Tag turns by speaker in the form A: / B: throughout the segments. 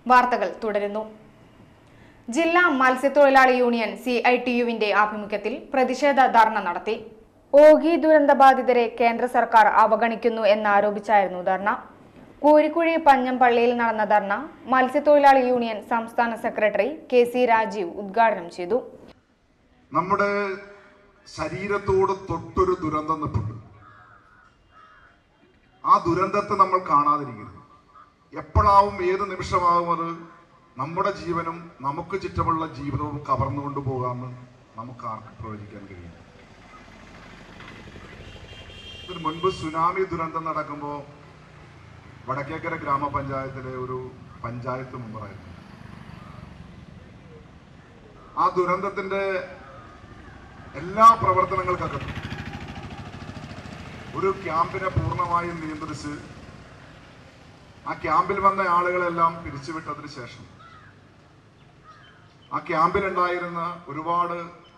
A: വാർത്തകൾ തുടരുന്നു ജില്ലാ മത്സ്യത്തൊഴിലാളി യൂണിയൻ സി ഐ ടി യുവിന്റെ ആഭിമുഖ്യത്തിൽ പ്രതിഷേധ ധർണ നടത്തി ഓഗി ദുരന്തബാധിതരെ കേന്ദ്ര സർക്കാർ അവഗണിക്കുന്നു എന്നാരോപിച്ചായിരുന്നു ധർണ കൂരിക്കുഴി പഞ്ഞംപള്ളിയിൽ നടന്ന ധർണ മത്സ്യത്തൊഴിലാളി യൂണിയൻ സംസ്ഥാന സെക്രട്ടറി കെ സി രാജീവ് ഉദ്ഘാടനം ചെയ്തു
B: നമ്മുടെ ശരീരത്തോട് തൊട്ടൊരു ദുരന്തം നിൽപ്പുണ്ട് ആ ദുരന്തത്തെ നമ്മൾ കാണാതിരിക്കരുത് എപ്പോഴാവും ഏത് നിമിഷമാവും അത് നമ്മുടെ ജീവനും നമുക്ക് ചുറ്റുമുള്ള ജീവിതവും കവർന്നുകൊണ്ട് പോകാമെന്ന് നമുക്ക് ആർക്കും പ്രവചിക്കാൻ കഴിയും ഇതിന് മുൻപ് സുനാമി ദുരന്തം നടക്കുമ്പോൾ വടക്കേക്കര ഗ്രാമപഞ്ചായത്തിലെ ഒരു പഞ്ചായത്ത് മെമ്പറായിരുന്നു ആ ദുരന്തത്തിന്റെ എല്ലാ പ്രവർത്തനങ്ങൾക്കകത്തും ഒരു ക്യാമ്പിനെ പൂർണ്ണമായും നിയന്ത്രിച്ച് ആ ക്യാമ്പിൽ വന്ന ആളുകളെല്ലാം പിരിച്ചുവിട്ടതിന് ശേഷം ആ ക്യാമ്പിലുണ്ടായിരുന്ന ഒരുപാട്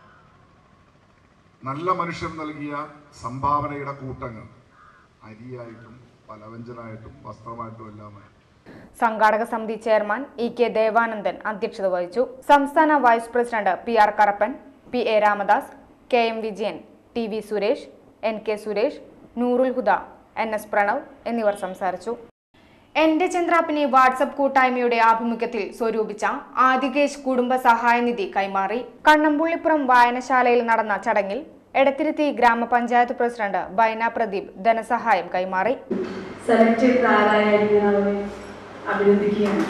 B: നല്ല മനുഷ്യർ നൽകിയ സംഭാവനയുടെ കൂട്ടങ്ങൾ അരിയായിട്ടും പലവ്യഞ്ജനായിട്ടും വസ്ത്രമായിട്ടും എല്ലാമായി
A: സംഘാടക സമിതി ചെയർമാൻ ഇ കെ ദേവാനന്ദൻ അധ്യക്ഷത വഹിച്ചു സംസ്ഥാന vice president P R Karappan P A Ramadas K M Vijayan T V Suresh N K Suresh Noorul Huda N S Pranav എന്നിവർ സംസാരിച്ചു എന്റെ ചന്ദ്രാപ്പിനെ വാട്സപ്പ് കൂട്ടായ്മയുടെ ആഭിമുഖ്യത്തിൽ സ്വരൂപിച്ച ആദികേശ് കുടുംബ സഹായനിധി കൈമാറി കണ്ണമ്പുള്ളിപ്പുറം വായനശാലയിൽ നടന്ന ചടങ്ങിൽ എടത്തിരുത്തി ഗ്രാമപഞ്ചായത്ത് പ്രസിഡന്റ് ബൈന പ്രദീപ് ധനസഹായം കൈമാറി
C: സെലക്ട് ചെയ്ത ആരായാലും ഞാൻ അവരെ അഭിനന്ദിക്കുകയാണ്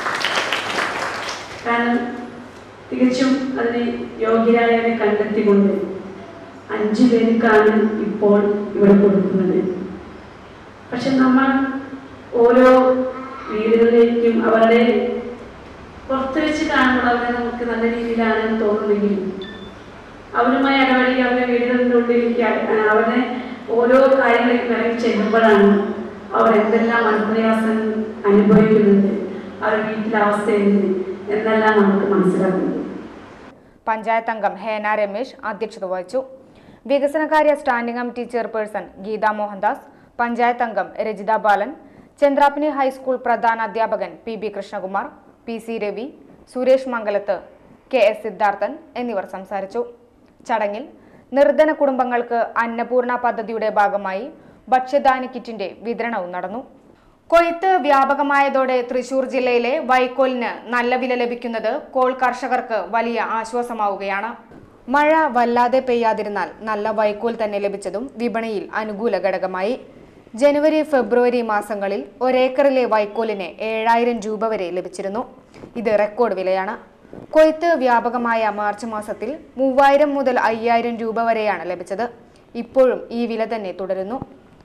C: കാരണം തികച്ചും അതിന് യോഗ്യരായവരെ കണ്ടെത്തിക്കൊണ്ട് അഞ്ചു പേർക്കാണ് ഇപ്പോൾ ഇവിടെ കൊടുക്കുന്നത് പക്ഷെ നമ്മൾ ഓരോ വീടുകളിലേക്കും അവരുടെ പുറത്ത് വെച്ച് കാണുമ്പോൾ അവരെ നമുക്ക് നല്ല രീതിയിലാണെന്ന് തോന്നുന്നെങ്കിലും അവരുമായി ഇടപഴകി അവരുടെ വീടുകളുടെ ഉള്ളിലേക്ക് അ- അവരുടെ ഓരോ കാര്യങ്ങളിലേക്ക് ഇറങ്ങി ചെല്ലുമ്പോഴാണ് അവർ എന്തെല്ലാം അനുപ്രയാസം അനുഭവിക്കുന്നുണ്ട് അവരുടെ വീട്ടിലെ അവസ്ഥ എന്ത് എന്നെല്ലാം നമുക്ക് മനസ്സിലാക്കുന്നത്
A: പഞ്ചായത്ത് അംഗം ഹേന രമേശ് അധ്യക്ഷത വഹിച്ചു വികസനകാര്യ standing committee chairperson Geetha Mohandas panchayat അംഗം രജിത ബാലൻ ചന്ദ്രാപ്പിനി ഹൈസ്കൂൾ പ്രധാന അധ്യാപകൻ P B Krishnakumar P C Ravi Suresh Mangalath K S Siddharthan എന്നിവർ സംസാരിച്ചു ചടങ്ങിൽ നിർധന കുടുംബങ്ങൾക്ക് അന്നപൂർണ പദ്ധതിയുടെ ഭാഗമായി ഭക്ഷ്യധാന്യ കിറ്റിന്റെ വിതരണവും നടന്നു കൊയ്ത്ത് വ്യാപകമായതോടെ തൃശൂർ ജില്ലയിലെ വൈക്കോലിന് നല്ല വില ലഭിക്കുന്നത് കോൾ കർഷകർക്ക് വലിയ ആശ്വാസമാവുകയാണ് മഴ വല്ലാതെ പെയ്യാതിരുന്നാൽ നല്ല വൈക്കോൽ തന്നെ ലഭിച്ചതും വിപണിയിൽ അനുകൂല ഘടകമായി ജനുവരി ഫെബ്രുവരി മാസങ്ങളിൽ ഒരേക്കറിലെ വൈക്കോലിന് ഏഴായിരം രൂപ വരെ ലഭിച്ചിരുന്നു ഇത് റെക്കോർഡ് വിലയാണ് കൊയ്ത്ത് വ്യാപകമായ മാർച്ച് മാസത്തിൽ മൂവായിരം മുതൽ അയ്യായിരം രൂപ വരെയാണ് ലഭിച്ചത് ഇപ്പോഴും ഈ വില തന്നെ തുടരുന്നു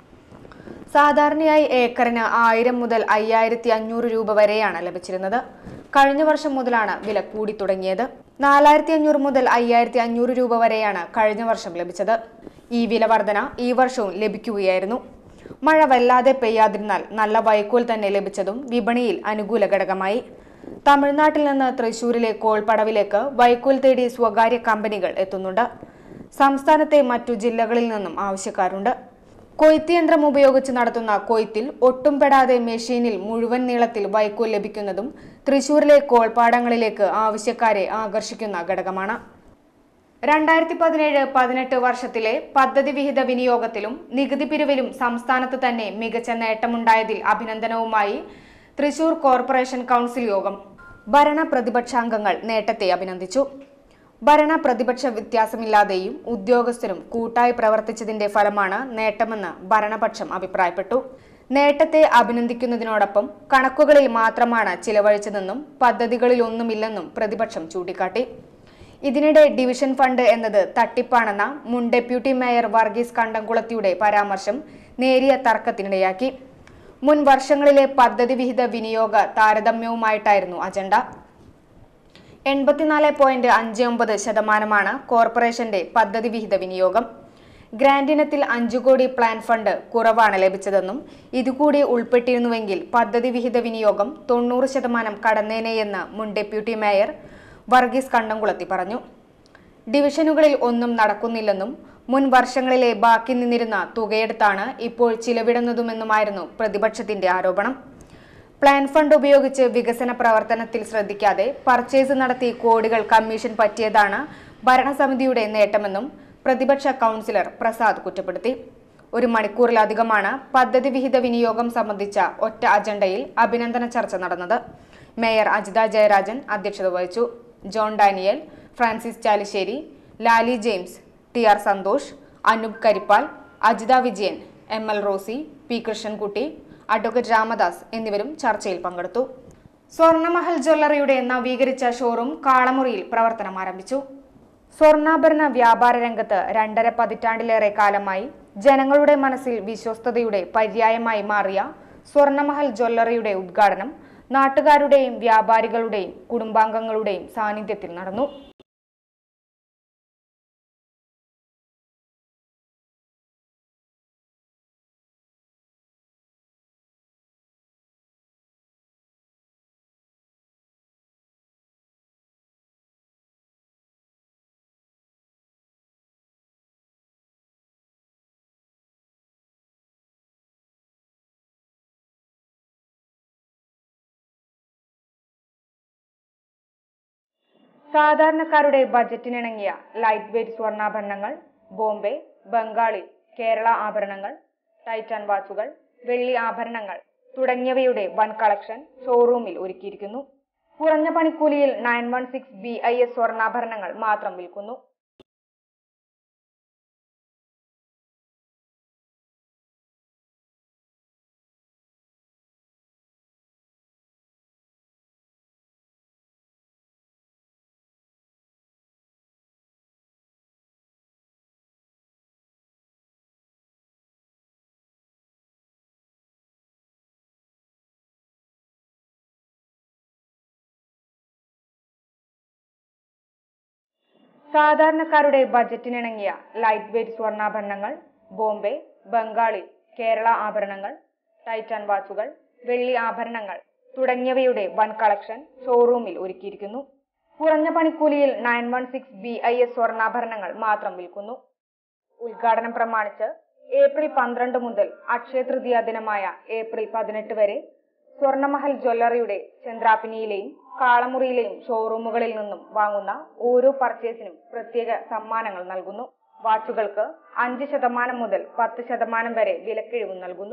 A: സാധാരണയായി ഏക്കറിന് ആയിരം മുതൽ അയ്യായിരത്തി അഞ്ഞൂറ് രൂപ വരെയാണ് ലഭിച്ചിരുന്നത് കഴിഞ്ഞ വർഷം മുതലാണ് വില കൂടി തുടങ്ങിയത് നാലായിരത്തി അഞ്ഞൂറ് മുതൽ അയ്യായിരത്തി അഞ്ഞൂറ് രൂപ വരെയാണ് കഴിഞ്ഞ വർഷം ലഭിച്ചത് ഈ വില വർധന ഈ വർഷവും ലഭിക്കുകയായിരുന്നു മഴ വല്ലാതെ പെയ്യാതിരുന്നാൽ നല്ല വൈക്കോൽ തന്നെ ലഭിച്ചതും വിപണിയിൽ അനുകൂല ഘടകമായി തമിഴ്നാട്ടിൽ നിന്ന് തൃശൂരിലെ കോൾപടവിലേക്ക് വൈക്കോൽ തേടി സ്വകാര്യ കമ്പനികൾ എത്തുന്നുണ്ട് സംസ്ഥാനത്തെ മറ്റു ജില്ലകളിൽ നിന്നും ആവശ്യക്കാരുണ്ട് കൊയ്ത്ത് യന്ത്രം ഉപയോഗിച്ച് നടത്തുന്ന കൊയ്ത്തിൽ ഒട്ടും പെടാതെ മെഷീനിൽ മുഴുവൻ നീളത്തിൽ വൈക്കോൽ ലഭിക്കുന്നതും തൃശൂരിലെ കോൾപ്പാടങ്ങളിലേക്ക് ആവശ്യക്കാരെ ആകർഷിക്കുന്ന ഘടകമാണ് രണ്ടായിരത്തി പതിനേഴ് പതിനെട്ട് വർഷത്തിലെ പദ്ധതി വിഹിത വിനിയോഗത്തിലും നികുതി പിരിവിലും സംസ്ഥാനത്ത് തന്നെ മികച്ച നേട്ടമുണ്ടായതിൽ അഭിനന്ദനവുമായി തൃശൂർ കോർപ്പറേഷൻ കൗൺസിൽ യോഗം ഭരണ പ്രതിപക്ഷാംഗങ്ങൾ നേട്ടത്തെ അഭിനന്ദിച്ചു ഭരണ പ്രതിപക്ഷ വ്യത്യാസമില്ലാതെയും ഉദ്യോഗസ്ഥരും കൂട്ടായി പ്രവർത്തിച്ചതിന്റെ ഫലമാണ് നേട്ടമെന്ന് ഭരണപക്ഷം അഭിപ്രായപ്പെട്ടു നേട്ടത്തെ അഭിനന്ദിക്കുന്നതിനോടൊപ്പം കണക്കുകളിൽ മാത്രമാണ് ചിലവഴിച്ചതെന്നും പദ്ധതികളിലൊന്നുമില്ലെന്നും പ്രതിപക്ഷം ചൂണ്ടിക്കാട്ടി ഇതിനിടെ ഡിവിഷൻ ഫണ്ട് എന്നത് തട്ടിപ്പാണെന്ന മുൻ ഡെപ്യൂട്ടി മേയർ വർഗീസ് കണ്ടംകുളത്തിയുടെ പരാമർശം നേരിയ തർക്കത്തിനിടയാക്കി മുൻ വർഷങ്ങളിലെ പദ്ധതി വിഹിത വിനിയോഗ താരതമ്യവുമായിട്ടായിരുന്നു അജണ്ട എൺപത്തിനാല് പോയിന്റ് അഞ്ച് ഒമ്പത് ശതമാനമാണ് കോർപ്പറേഷന്റെ പദ്ധതി വിഹിത വിനിയോഗം ഗ്രാന്റ് ഇനത്തിൽ അഞ്ചു കോടി പ്ലാൻ ഫണ്ട് കുറവാണ് ലഭിച്ചതെന്നും ഇതുകൂടി ഉൾപ്പെട്ടിരുന്നുവെങ്കിൽ പദ്ധതി വിഹിത വിനിയോഗം തൊണ്ണൂറ് ശതമാനം കടന്നേനെയെന്ന് മുൻ ഡെപ്യൂട്ടി മേയർ വർഗീസ് കണ്ടംകുളത്തി പറഞ്ഞു ഡിവിഷനുകളിൽ ഒന്നും നടക്കുന്നില്ലെന്നും മുൻ വർഷങ്ങളിലെ ബാക്കി നിന്നിരുന്ന തുകയെടുത്താണ് ഇപ്പോൾ ചിലവിടുന്നതുമെന്നുമായിരുന്നു പ്രതിപക്ഷത്തിന്റെ ആരോപണം പ്ലാൻ ഫണ്ട് ഉപയോഗിച്ച് വികസന പ്രവർത്തനത്തിൽ ശ്രദ്ധിക്കാതെ പർച്ചേസ് നടത്തി കോടികൾ കമ്മീഷൻ പറ്റിയതാണ് ഭരണസമിതിയുടെ നേട്ടമെന്നും പ്രതിപക്ഷ കൗൺസിലർ പ്രസാദ് കുറ്റപ്പെടുത്തി ഒരു മണിക്കൂറിലധികമാണ് പദ്ധതി വിഹിത വിനിയോഗം സംബന്ധിച്ച ഒറ്റ അജണ്ടയിൽ അഭിനന്ദന ചർച്ച നടന്നത് മേയർ അജിത ജയരാജൻ അധ്യക്ഷത വഹിച്ചു John Daniel Francis Chalissery Lali James T R Santhosh Anoop Karippal Ajitha Vijayan M L Rosy P Krishnankutty advocate Ramadas എന്നിവരും ചർച്ചയിൽ പങ്കെടുത്തു സ്വർണമഹൽ ജ്വല്ലറിയുടെ നവീകരിച്ച ഷോറൂം കാളമുറിയിൽ പ്രവർത്തനം ആരംഭിച്ചു സ്വർണ്ണാഭരണ വ്യാപാര രംഗത്ത് രണ്ടര പതിറ്റാണ്ടിലേറെ കാലമായി ജനങ്ങളുടെ മനസ്സിൽ വിശ്വസ്തതയുടെ പര്യായമായി മാറിയ സ്വർണമഹൽ ജ്വല്ലറിയുടെ ഉദ്ഘാടനം നാട്ടുകാരുടെയും വ്യാപാരികളുടെയും കുടുംബാംഗങ്ങളുടെയും സാന്നിധ്യത്തിൽ നടന്നു സാധാരണക്കാരുടെ ബജറ്റിനിണങ്ങിയ ലൈറ്റ് വെയ്റ്റ് സ്വർണ്ണാഭരണങ്ങൾ ബോംബെ ബംഗാളി കേരള ആഭരണങ്ങൾ ടൈറ്റാൻ വാച്ചുകൾ വെള്ളി ആഭരണങ്ങൾ തുടങ്ങിയവയുടെ വൻ കളക്ഷൻ ഷോറൂമിൽ ഒരുക്കിയിരിക്കുന്നു കുറഞ്ഞ പണിക്കൂലിയിൽ nine one six B I S സ്വർണ്ണാഭരണങ്ങൾ മാത്രം വിൽക്കുന്നു സാധാരണക്കാരുടെ ബജറ്റിനിണങ്ങിയ ലൈറ്റ് വെയ്റ്റ് സ്വർണ്ണാഭരണങ്ങൾ ബോംബെ ബംഗാളി കേരള ആഭരണങ്ങൾ ടൈറ്റാൻ വാച്ചുകൾ വെള്ളി ആഭരണങ്ങൾ തുടങ്ങിയവയുടെ വൻ കളക്ഷൻ ഷോറൂമിൽ ഒരുക്കിയിരിക്കുന്നു കുറഞ്ഞ പണിക്കൂലിയിൽ nine one six B I S സ്വർണ്ണാഭരണങ്ങൾ മാത്രം വിൽക്കുന്നു ഉദ്ഘാടനം പ്രമാണിച്ച് ഏപ്രിൽ പന്ത്രണ്ട് മുതൽ അക്ഷയ തൃതീയ ദിനമായ ഏപ്രിൽ പതിനെട്ട് വരെ സ്വർണമഹൽ ജ്വല്ലറിയുടെ ചന്ദ്രാപിനിയിലെയും കാളമുറിയിലെയും ഷോറൂമുകളിൽ നിന്നും വാങ്ങുന്ന ഓരോ പർച്ചേസിനും പ്രത്യേക സമ്മാനങ്ങൾ നൽകുന്നു വാച്ചുകൾക്ക് അഞ്ച് ശതമാനം മുതൽ പത്ത് ശതമാനം വരെ വിലക്കിഴിവ് നൽകുന്നു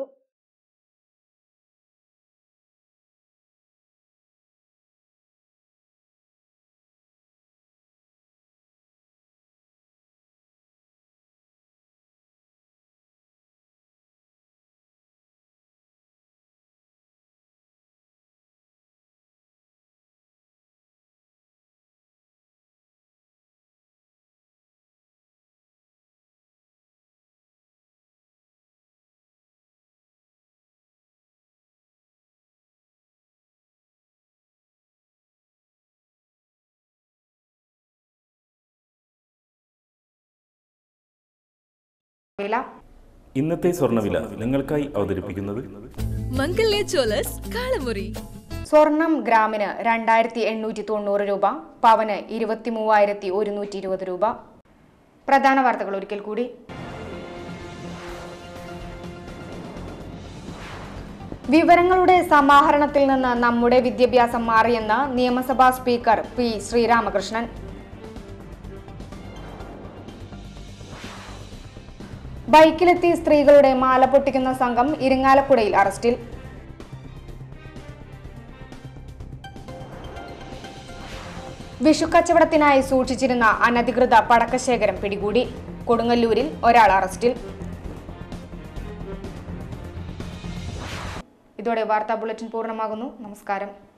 A: വില
D: ഇന്നത്തെ സ്വർണ്ണവില നിങ്ങൾക്കായി അവതരിപ്പിക്കുന്നത്
E: മംഗല്യ ജ്വല്ലേഴ്സ് കാളമുറി
A: സ്വർണം ഗ്രാമിന് രണ്ടായിരത്തി എണ്ണൂറ്റി തൊണ്ണൂറ് രൂപ പവന് ഇരുപത്തി മൂവായിരത്തി ഒരുന്നൂറ്റി ഇരുപത് രൂപ പ്രധാന വാർത്തകൾ ഒരിക്കൽ കൂടി വിവരങ്ങളുടെ സമാഹരണത്തിൽ നിന്ന് നമ്മുടെ വിദ്യാഭ്യാസം മാറിയെന്ന് നിയമസഭാ സ്പീക്കർ പി ശ്രീരാമകൃഷ്ണൻ ബൈക്കിലെത്തി സ്ത്രീകളുടെ മാല പൊട്ടിക്കുന്ന സംഘം ഇരിങ്ങാലക്കുടയിൽ അറസ്റ്റിൽ വിഷുക്കച്ചവടത്തിനായി സൂക്ഷിച്ചിരുന്ന അനധികൃത പടക്കശേഖരം പിടികൂടി കൊടുങ്ങല്ലൂരിൽ ഒരാൾ അറസ്റ്റിൽ ഇതോടെ വാർത്താ ബുള്ളറ്റിൻ പൂർണ്ണമാകുന്നു നമസ്കാരം